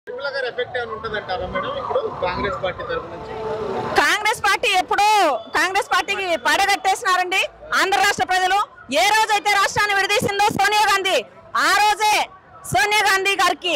నిర్మల గారు ఎఫెక్ట్ ఏమైనా ఉంటుందంటారా మేడం ఇప్పుడు కాంగ్రెస్ పార్టీ తరఫు నుంచి కాంగ్రెస్ పార్టీ ఎప్పుడో కాంగ్రెస్ పార్టీకి పడగట్టేసినారండి ఆంధ్ర రాష్ట్ర ప్రజలు ఏ రోజైతే రాష్ట్రాన్ని విడదీసిందో సోనియా గాంధీ ఆ రోజే సోనియా గాంధీ గారికి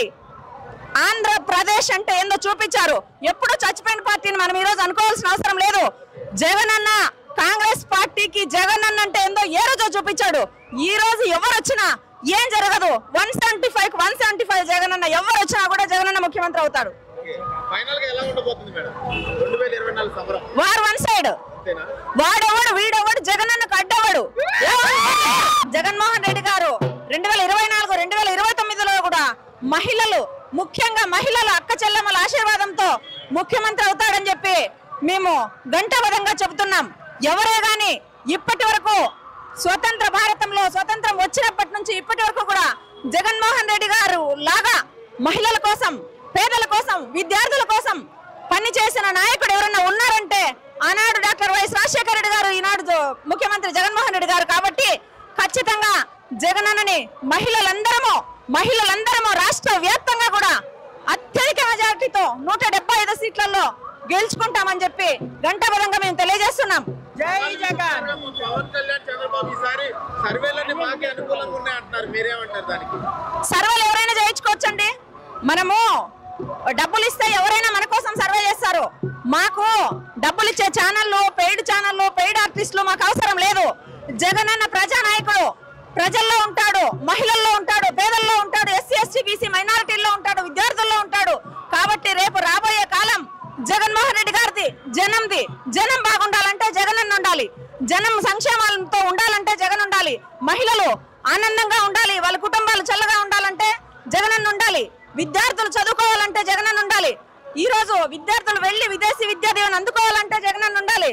ఆంధ్రప్రదేశ్ అంటే ఏందో చూపించారు ఎప్పుడు చచ్చిపోయిన పార్టీని మనం ఈరోజు అనుకోవాల్సిన అవసరం లేదు జగన్ అన్న కాంగ్రెస్ పార్టీకి జగన్ అన్న అంటే ఏందో ఏ రోజో చూపించాడు ఈ రోజు ఎవరు వచ్చినా ఏం జరగదు one seventy five one seventy five Jagan అన్న ఎవరు వచ్చినా కూడా జగన్ అన్న ముఖ్యమంత్రి అవుతాడు ఫైనల్ గా ఎలా ఉండబోతుంది మేడం రెండు వేల ఇరవై నాలుగు సమరం వారు వన్ సైడ్ అంతేనా వాడెవడు వీడెవడు జగన్ అన్నకు అడ్డవాడు జగన్మోహన్ రెడ్డి గారు రెండు వేల ఇరవై నాలుగు రెండు వేల ఇరవై తొమ్మిదిలో కూడా మహిళలు ముఖ్యంగా మహిళల అక్క చెల్లెమ్మల ఆశీర్వాదంతో ముఖ్యమంత్రి అవుతాడని చెప్పి మేము గంటాబద్ధంగా చెబుతున్నాం ఎవరే గాని ఇప్పటి వరకు స్వతంత్ర భారతంలో స్వతంత్రం వచ్చినప్పటి నుంచి ఇప్పటి వరకు కూడా జగన్మోహన్ రెడ్డి గారు లాగా మహిళల కోసం పేదల కోసం విద్యార్థుల కోసం పని చేసిన నాయకుడు ఎవరన్నా ఉన్నారంటే ఆనాడు డాక్టర్ వైఎస్ రాజశేఖర రెడ్డి గారు ఈనాడు జో- ముఖ్యమంత్రి జగన్మోహన్ రెడ్డి గారు కాబట్టి ఖచ్చితంగా జగనన్నని మహిళలందరము మహిళలందరము రాష్ట్ర వ్యాప్తంగా కూడా అత్యధిక మెజార్టీతో నూట డెబ్బై ఐదు సీట్లలో గెలుచుకుంటామని చెప్పి గంటాబద్ధంగా మేము తెలియజేస్తున్నాం జై జగన్ పవన్ కళ్యాణ్ చంద్రబాబు ఈసారి సర్వేలన్నీ మాకే అనుకూలంగా ఉన్నాయి అంటున్నారు మీరేమంటారు దానికి సర్వేలు ఎవరైనా చేయించుకోవచ్చండి మనము డబ్బులు ఇస్తే ఎవరైనా మన కోసం సర్వే చేస్తారు మాకు డబ్బులు ఇచ్చే ఛానళ్ళు పెయిడ్ ఛానళ్ళు పెయిడ్ ఆర్టిస్టులు మాకు అవసరం లేదు జగన్ అన్న ప్రజానాయకుడు ప్రజల్లో ఉంటాడు మహిళల్లో ఉంటాడు పేదల్లో ఉంటాడు ఎస్సీ ఎస్టీ బీసీ మైనారిటీల్లో ఉంటాడు విద్యార్థుల్లో ఉంటాడు కాబట్టి రేపు రాబోయే కాలం జగన్మోహన్ రెడ్డి గారిది జనంది జనం బాగుండాలంటే జగన్ అన్న ఉండాలి జనం సంక్షేమాలతో ఉండాలంటే జగన్ ఉండాలి మహిళలు ఆనందంగా ఉండాలి వాళ్ళ కుటుంబాలు చల్లగా ఉండాలంటే జగనన్న ఉండాలి విద్యార్థులు చదువుకోవాలంటే జగనన్న ఉండాలి ఈ రోజు విద్యార్థులు వెళ్లి విదేశీ విద్యా దీవెన అందుకోవాలంటే జగనన్న ఉండాలి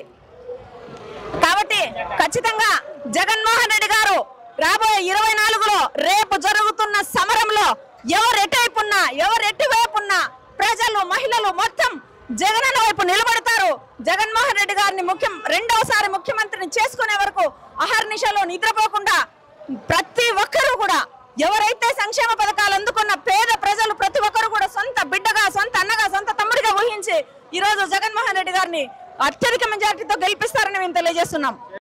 కాబట్టి ఖచ్చితంగా జగన్మోహన్ రెడ్డి గారు రాబోయే ఇరవై నాలుగులో రేపు జరుగుతున్న సమరంలో ఎవరు ఎటువైపున్నా ఎవరు ఎటువైపున్నా ప్రజలు మహిళలు మొత్తం జగనన్న వైపు నిలబడతారు జగన్మోహన్ రెడ్డి గారిని ముఖ్యం రెండవసారి ముఖ్యమంత్రిని చేసుకునే వరకు అహర్నిశలో నిద్రపోకుండా ప్రతి ఒక్కరూ కూడా ఎవరైతే సంక్షేమ పథకాలు అందుకున్న పేద ప్రజలు ప్రతి ఒక్కరు కూడా సొంత బిడ్డగా సొంత అన్నగా సొంత తమ్ముడిగా ఊహించి ఈ రోజు జగన్మోహన్ రెడ్డి గారిని అత్యధిక మెజార్టీతో గెలిపిస్తారని మేము తెలియజేస్తున్నాం